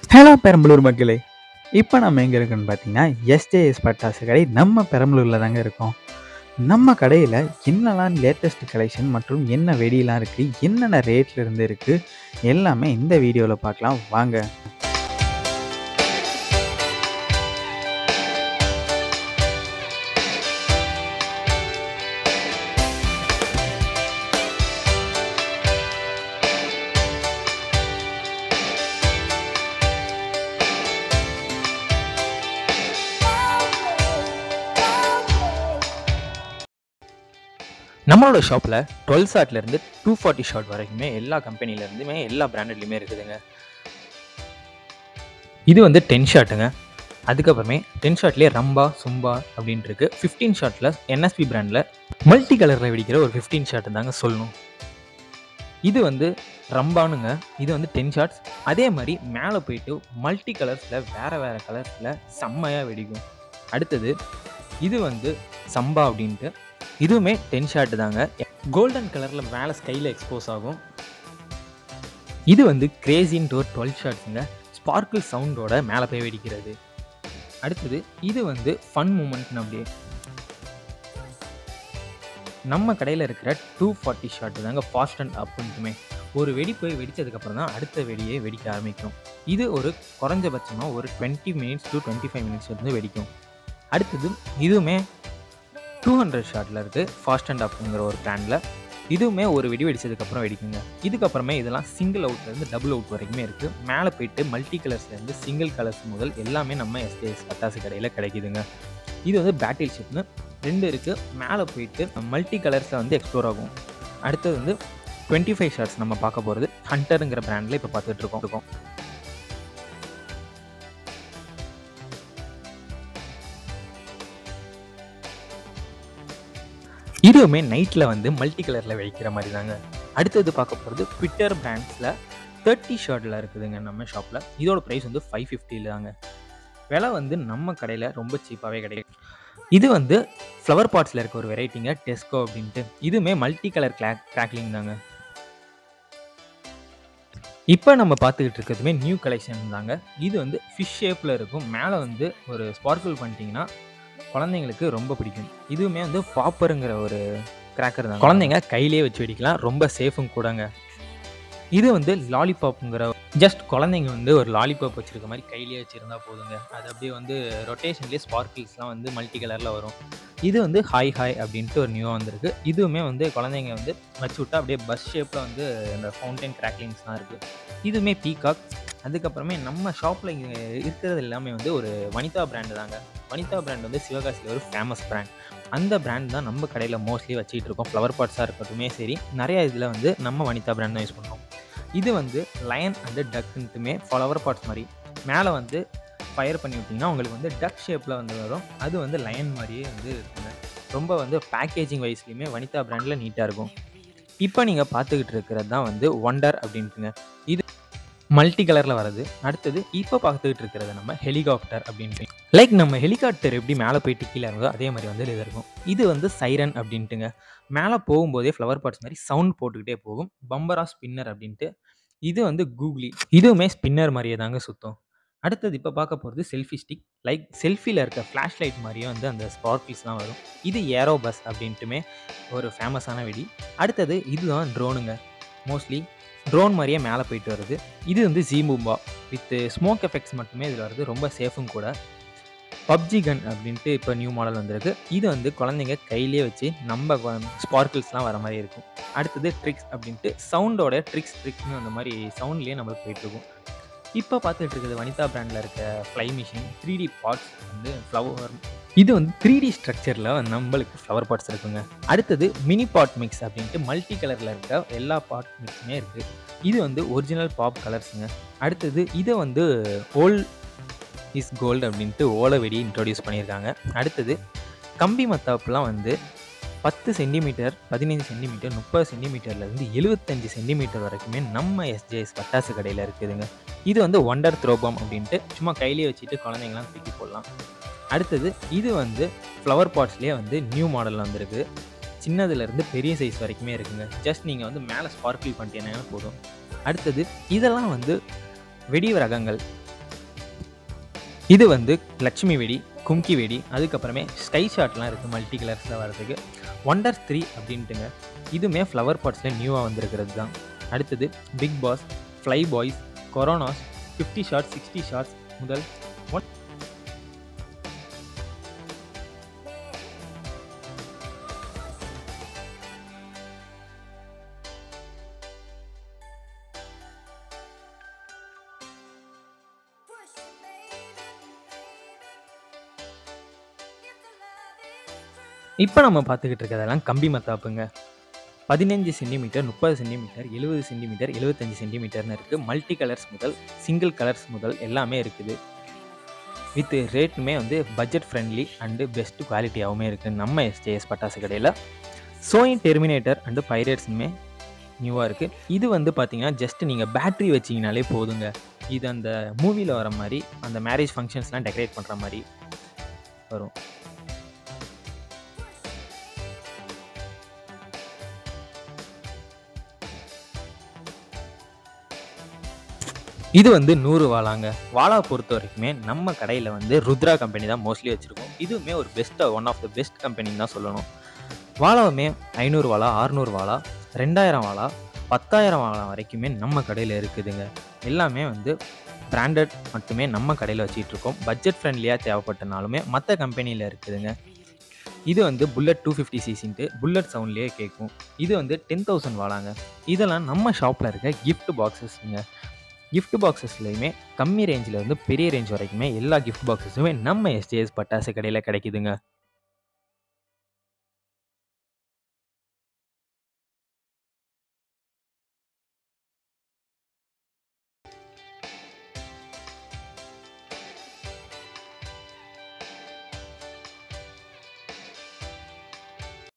hello Perambalur மக்களே இப்போ நம்ம எங்கே இருக்கோன்னு பார்த்தீங்கன்னா எஸ்ஜேஎஸ் பட்டாசு கடை நம்ம பெரம்பலூரில் தாங்க இருக்கோம் நம்ம கடையில் என்னெல்லாம் லேட்டஸ்ட் கலெக்ஷன் மற்றும் என்ன வெடியெல்லாம் இருக்குது என்னென்ன ரேட்ல இருந்து இருக்குது எல்லாமே இந்த வீடியோவில் பார்க்கலாம் வாங்க நம்மளோட ஷாப்பில் டுவெல் ஷாட்லேருந்து டூ ஃபார்ட்டி ஷாட் வரைக்குமே எல்லா கம்பெனிலேருந்துமே எல்லா பிராண்டட்லையுமே இருக்குதுங்க இது வந்து டென் ஷாட்டுங்க அதுக்கப்புறமே டென் ஷாட்லேயே ரம்பா சும்பா அப்படின்ட்டு இருக்கு ஃபிஃப்டீன் ஷாட்டில் என்எஸ்பி பிராண்டில் மல்டி கலரில் வெடிக்கிற ஒரு ஃபிஃப்டீன் ஷாட்டு தாங்க சொல்லணும் இது வந்து ரம்பானுங்க இது வந்து டென் ஷாட்ஸ் அதே மாதிரி மேலே போயிட்டு மல்டி கலர்ஸில் வேறு வேறு கலர்ஸில் செம்மையாக வெடிக்கும் அடுத்தது இது வந்து சம்பா அப்படின்ட்டு இதுவுமே டென் ஷாட் தாங்க கோல்டன் கலரில் மேலே ஸ்கையில் எக்ஸ்போஸ் ஆகும் இது வந்து கிரேசின்ட்டு ஒரு டுவெல் ஷாட்ஸுங்க ஸ்பார்க்கிள் சவுண்டோட மேலே போய் வெடிக்கிறது அடுத்தது இது வந்து ஃபன் மூமெண்ட்னு அப்படியே நம்ம கடையில் இருக்கிற டூ ஃபார்ட்டி ஷாட் தாங்க ஃபாஸ்ட் அண்ட் அப்புன்ட்டுமே ஒரு வெடி போய் வெடித்ததுக்கப்புறம் தான் அடுத்த வெடியே வெடிக்க ஆரம்பிக்கும் இது ஒரு குறைஞ்சபட்சமாக ஒரு twenty minutes to twenty five minutes வந்து வெடிக்கும் அடுத்தது இதுவுமே டூ ஹண்ட்ரட் ஷாட்டில் இருக்குது ஃபாஸ்ட் அண்ட் அப்புங்கிற ஒரு பிராண்டில் இதுவுமே ஒரு வெடி வெடிச்சதுக்கப்புறம் வெடிக்குங்க இதுக்கப்புறமே இதெல்லாம் சிங்கிள் அவுட்லேருந்து டபுள் அவுட் வரைக்குமே இருக்குது மேலே போயிட்டு மல்டி கலர்ஸ்லேருந்து சிங்கிள் கலர்ஸ் முதல் எல்லாமே நம்ம எஸ்டிஎஸ் பட்டாசு கடையில் கிடைக்குதுங்க இது வந்து பேட்டில் ஷிப்னு ரெண்டு இருக்குது மேலே போயிட்டு மல்டி கலர்ஸில் வந்து எக்ஸ்ப்ளோர் ஆகும் அடுத்தது வந்து டுவெண்ட்டி ஃபைவ் ஷார்ட்ஸ் நம்ம பார்க்க போகிறது ஹண்டருங்கிற பிராண்டில் இப்போ பார்த்துட்டு இருக்கோம் இருக்கோம் இதுவுமே நைட்டில் வந்து மல்டி கலரில் வெடிக்கிற மாதிரி தாங்க அடுத்தது பார்க்க போகிறது ட்விட்டர் பிராண்ட்ஸில் தேர்ட்டி ஷர்ட்டில் இருக்குதுங்க நம்ம ஷாப்பில் இதோட ப்ரைஸ் வந்து ஃபைவ் ஃபிஃப்டியில் தாங்க விலை வந்து நம்ம கடையில் ரொம்ப சீப்பாகவே கிடைக்கும் இது வந்து ஃப்ளவர் பாட்ஸில் இருக்க ஒரு வெரைட்டிங்க டெஸ்கோ அப்படின்ட்டு இதுவுமே மல்டி கலர் கிளாக் கிராக்லிங் தாங்க இப்போ நம்ம பார்த்துக்கிட்டு இருக்கிறதுமே நியூ கலெக்ஷன் தாங்க இது வந்து ஃபிஷ் ஷேப்பில் இருக்கும் மேலே வந்து ஒரு ஸ்பார்க்கிள் பண்ணிட்டீங்கன்னா குழந்தைங்களுக்கு ரொம்ப பிடிக்கும் இதுவுமே வந்து பாப்பருங்கிற ஒரு கிராக்கர் தான் குழந்தைங்க கையிலே வச்சு வெடிக்கலாம் ரொம்ப சேஃபும் கூடங்க இது வந்து லாலிபாப்புங்கிற ஜஸ்ட் குழந்தைங்க வந்து ஒரு லாலிபாப் வச்சுருக்க மாதிரி கையிலேயே வச்சுருந்தா போதுங்க அது அப்படியே வந்து ரொட்டேஷன்லேயே ஸ்பார்க்கிள்ஸ்லாம் வந்து மல்டி கலரில் வரும் இது வந்து ஹாய் ஹாய் அப்படின்ட்டு ஒரு நியூவாக வந்திருக்கு இதுவுமே வந்து குழந்தைங்க வந்து வச்சு விட்டா அப்படியே பஸ் ஷேப்பில் வந்து இந்த ஃபவுண்டைன் கிராக்லிங்ஸ்லாம் இருக்குது இதுவுமே பீகாக் அதுக்கப்புறமே நம்ம ஷாப்பில் இங்கே இருக்கிறது எல்லாமே வந்து ஒரு வனிதா பிராண்டு தாங்க வனிதா பிராண்ட் வந்து சிவகாசியில் ஒரு ஃபேமஸ் பிராண்ட் அந்த பிராண்ட் தான் நம்ம கடையில் மோஸ்ட்லி வச்சுக்கிட்டு இருக்கோம் ஃப்ளவர் பாட்ஸாக இருக்கட்டுமே சரி நிறைய இதில் வந்து நம்ம வனிதா பிராண்ட் தான் யூஸ் பண்ணுறோம் இது வந்து லயன் அண்டு டக்குன்ட்டுமே ஃப்ளவர் பாட்ஸ் மாதிரி மேலே வந்து ஃபயர் பண்ணி விட்டிங்கன்னா உங்களுக்கு வந்து டக் ஷேப்பில் வந்து வரும் அது வந்து லயன் மாதிரியே வந்து இருக்குங்க ரொம்ப வந்து பேக்கேஜிங் வைஸ்லேயுமே வனிதா பிராண்டில் நீட்டாக இருக்கும் இப்போ நீங்கள் பார்த்துக்கிட்டு இருக்கிறது தான் வந்து ஒண்டர் அப்படின்ட்டுங்க இது மல்டி கலரில் வருது அடுத்தது இப்போ பார்த்துக்கிட்டு இருக்கிறது நம்ம ஹெலிகாப்டர் அப்படின்ட்டு லைக் நம்ம ஹெலிகாப்டர் எப்படி மேலே போயிட்டு கீழே இருந்தோ அதே மாதிரி வந்து இது இருக்கும் இது வந்து சைரன் அப்படின்ட்டுங்க மேலே போகும்போதே ஃப்ளவர் பாட்ஸ் மாதிரி சவுண்ட் போட்டுக்கிட்டே போகும் பம்பரா ஸ்பின்னர் அப்படின்ட்டு இது வந்து கூகுளி இதுவுமே ஸ்பின்னர் மாதிரியே தாங்க சுத்தம் அடுத்தது இப்போ பார்க்க போகிறது செல்ஃபி ஸ்டிக் லைக் செல்ஃபியில் இருக்க ஃப்ளாஷ் லைட் மாதிரியே வந்து அந்த ஸ்பார்க்கிள்ஸ்லாம் வரும் இது ஏரோ பஸ் அப்படின்ட்டுமே ஒரு ஃபேமஸான வெடி அடுத்தது இதுதான் ட்ரோனுங்க மோஸ்ட்லி ட்ரோன் மாதிரியே மேலே போயிட்டு வருது இது வந்து ஜீமும்பா வித் ஸ்மோக் எஃபெக்ட்ஸ் மட்டுமே இதில் வருது ரொம்ப சேஃபும் கூட பப்ஜி கன் அப்படின்ட்டு இப்போ நியூ மாடல் வந்திருக்கு இது வந்து குழந்தைங்க கையிலே வச்சு நம்ம ஸ்பார்க்கிள்ஸ்லாம் வர மாதிரி இருக்கும் அடுத்தது ட்ரிக்ஸ் அப்படின்ட்டு சவுண்டோட ட்ரிக்ஸ் ட்ரிக்ஸ்னு அந்த மாதிரி சவுண்ட்லேயே நம்மளுக்கு போயிட்டுருக்கும் இப்போ பார்த்துட்டு இருக்கிறது வனிதா பிராண்டில் இருக்க fly machine three D parts வந்து ஃப்ளவர் இது வந்து த்ரீ டி ஸ்ட்ரக்சரில் நம்மளுக்கு ஃப்ளவர் பாட்ஸ் இருக்குங்க அடுத்தது மினி பாட் மிக்ஸ் அப்படின்ட்டு மல்டி கலரில் இருக்க எல்லா பாட் மிக்ஸுமே இருக்குது இது வந்து ஒரிஜினல் பாப் கலர்ஸுங்க அடுத்தது இதை வந்து ஓல்ட் இஸ் கோல்டு அப்படின்ட்டு ஓலை வெடி இன்ட்ரோடியூஸ் பண்ணியிருக்காங்க அடுத்தது கம்பி மத்தாப்புலாம் வந்து பத்து சென்டிமீட்டர் பதினைஞ்சு சென்டிமீட்டர் முப்பது சென்டிமீட்டர்லேருந்து எழுபத்தஞ்சு சென்டிமீட்டர் வரைக்குமே நம்ம எஸ்ஜேஎஸ் பட்டாசு கடையில் இருக்குதுங்க இது வந்து ஒண்டர் த்ரோபம் அப்படின்ட்டு சும்மா கையிலேயே வச்சுட்டு குழந்தைங்களாம் தூக்கி போடலாம் அடுத்தது இது வந்து ஃப்ளவர் பாட்ஸ்லேயே வந்து நியூ மாடல் வந்திருக்கு சின்னதுலேருந்து பெரிய சைஸ் வரைக்குமே இருக்குங்க ஜஸ்ட் நீங்கள் வந்து மேலே ஸ்பார்க்கிள் பண்ணிட்டீங்கன்னா போதும் அடுத்தது இதெல்லாம் வந்து வெடி ரகங்கள் இது வந்து லட்சுமி வெடி கும்கி வெடி அதுக்கப்புறமே ஸ்கை ஷாட்லாம் இருக்குது மல்டி கலர்ஸில் வரதுக்கு ஒண்டர் த்ரீ அப்படின்ட்டுங்க இதுவுமே ஃப்ளவர் பாட்ஸில் நியூவாக வந்திருக்கிறது தான் அடுத்தது big boss fly boys coronas fifty shorts sixty shorts முதல் ஒன் இப்போ நம்ம பார்த்துக்கிட்டு இருக்கிறதெல்லாம் கம்பி மத்தாப்புங்க பதினஞ்சு சென்டிமீட்டர் முப்பது சென்டிமீட்டர் எழுபது சென்டிமீட்டர் எழுபத்தஞ்சு சென்டிமீட்டர்னு இருக்குது மல்டி கலர்ஸ் முதல் சிங்கிள் கலர்ஸ் முதல் எல்லாமே இருக்குது வித் ரேட்டுமே வந்து பட்ஜெட் ஃப்ரெண்ட்லி அண்டு பெஸ்ட் குவாலிட்டியாகவுமே இருக்குது நம்ம எஸ்ஜேஎஸ் பட்டாசு கடையில் சோனி டெர்மினேட்டர் அண்டு பைரேட்ஸுமே நியூவாக இருக்குது இது வந்து பார்த்தீங்கன்னா ஜஸ்ட் நீங்கள் பேட்ரி வச்சிங்கனாலே போதுங்க இது அந்த மூவியில் வர மாதிரி அந்த மேரேஜ் ஃபங்க்ஷன்ஸ்லாம் டெக்கரேட் பண்ணுற மாதிரி வரும் இது வந்து நூறு வாளாங்க வாளா பொறுத்த வரைக்குமே நம்ம கடையில் வந்து ருத்ரா கம்பெனி தான் மோஸ்ட்லி வச்சுருக்கோம் இதுவுமே ஒரு பெஸ்ட்டாக ஒன் ஆஃப் த பெஸ்ட் கம்பெனின்னு தான் சொல்லணும் வாளாவுமே ஐநூறு வாளா ஆறுநூறு வாளா ரெண்டாயிரம் வாளா பத்தாயிரம் வாளா வரைக்குமே நம்ம கடையில் இருக்குதுங்க எல்லாமே வந்து பிராண்டட் மட்டுமே நம்ம கடையில் வச்சிட்டு இருக்கோம் பட்ஜெட் ஃப்ரெண்ட்லியாக தேவைப்பட்டனாலுமே மற்ற கம்பெனியில் இருக்குதுங்க இது வந்து புல்லட் டூ ஃபிஃப்டி சிசின்ட்டு புல்லட் சவுண்ட்லேயே கேட்கும் இது வந்து டென் தௌசண்ட் வாளாங்க இதெல்லாம் நம்ம ஷாப்பில் இருக்க gift பாக்ஸஸ்ங்க gift பாக்ஸஸ்லையுமே கம்மி ரேஞ்சில் இருந்து பெரிய ரேஞ்ச் வரைக்குமே எல்லா gift பாக்ஸஸுமே நம்ம எஸ்ஜேஎஸ் பட்டாசு கடையில் கிடைக்குதுங்க